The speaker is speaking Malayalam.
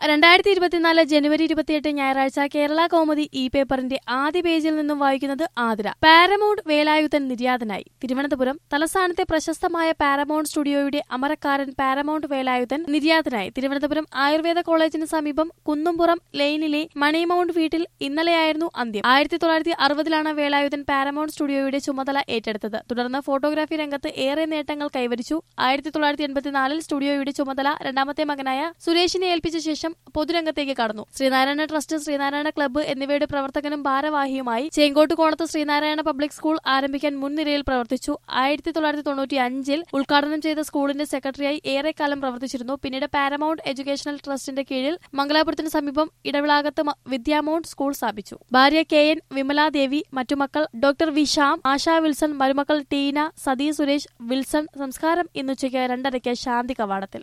രണ്ടായിരത്തി ഇരുപത്തിനാല് ജനുവരി ഇരുപത്തിയെട്ട് ഞായറാഴ്ച കേരള കൗമുദി ഇ പേപ്പറിന്റെ ആദ്യ പേജിൽ നിന്നും വായിക്കുന്നത് ആതിര പാരമൗണ്ട് വേലായുധൻ നിര്യാതനായി തിരുവനന്തപുരം തലസ്ഥാനത്തെ പ്രശസ്തമായ പാരമൗണ്ട് സ്റ്റുഡിയോയുടെ അമരക്കാരൻ പാരമൗണ്ട് വേലായുധൻ നിര്യാതനായി തിരുവനന്തപുരം ആയുർവേദ കോളേജിന് സമീപം കുന്നുംപുറം ലെയിനിലെ മണിമൗണ്ട് വീട്ടിൽ ഇന്നലെയായിരുന്നു അന്ത്യം ആയിരത്തി തൊള്ളായിരത്തി അറുപതിലാണ് വേലായുധൻ പാരമൗണ്ട് സ്റ്റുഡിയോയുടെ ചുമതല ഏറ്റെടുത്തത് തുടർന്ന് ഫോട്ടോഗ്രാഫി രംഗത്ത് ഏറെ നേട്ടങ്ങൾ കൈവരിച്ചു ആയിരത്തി തൊള്ളായിരത്തി എൺപത്തിനാലിൽ സ്റ്റുഡിയോയുടെ ചുമതല രണ്ടാമത്തെ മകനായ സുരേഷിനെ ഏൽപ്പിച്ച ശേഷം പൊതുരംഗത്തേക്ക് കടന്നു ശ്രീനാരായണ ട്രസ്റ്റ് ശ്രീനാരായണ ക്ലബ്ബ് എന്നിവയുടെ പ്രവർത്തകനും ഭാരവാഹിയുമായി ചേങ്കോട്ടുകോണത്ത് ശ്രീനാരായണ പബ്ലിക് സ്കൂൾ ആരംഭിക്കാൻ മുൻനിരയിൽ പ്രവർത്തിച്ചു ആയിരത്തി തൊള്ളായിരത്തി തൊണ്ണൂറ്റി അഞ്ചിൽ ഉദ്ഘാടനം ചെയ്ത സ്കൂളിന്റെ സെക്രട്ടറിയായി ഏറെക്കാലം പ്രവർത്തിച്ചിരുന്നു പിന്നീട് പാരമൗണ്ട് എഡ്യൂക്കേഷണൽ ട്രസ്റ്റിന്റെ കീഴിൽ മംഗലാപുരത്തിന് സമീപം ഇടവിളാകത്ത് മ- വിദ്യാമൗണ്ട് സ്കൂൾ സ്ഥാപിച്ചു ഭാര്യ കെ എൻ വിമലാദേവി മറ്റു മക്കൾ ഡോക്ടർ വിശാം ആശാ വിൽസൺ മരുമക്കൾ ടീന സതീ സുരേഷ് വിൽസൺ സംസ്കാരം ഇന്നുച്ചയ്ക്ക് രണ്ടരയ്ക്ക് ശാന്തി കവാടത്തിൽ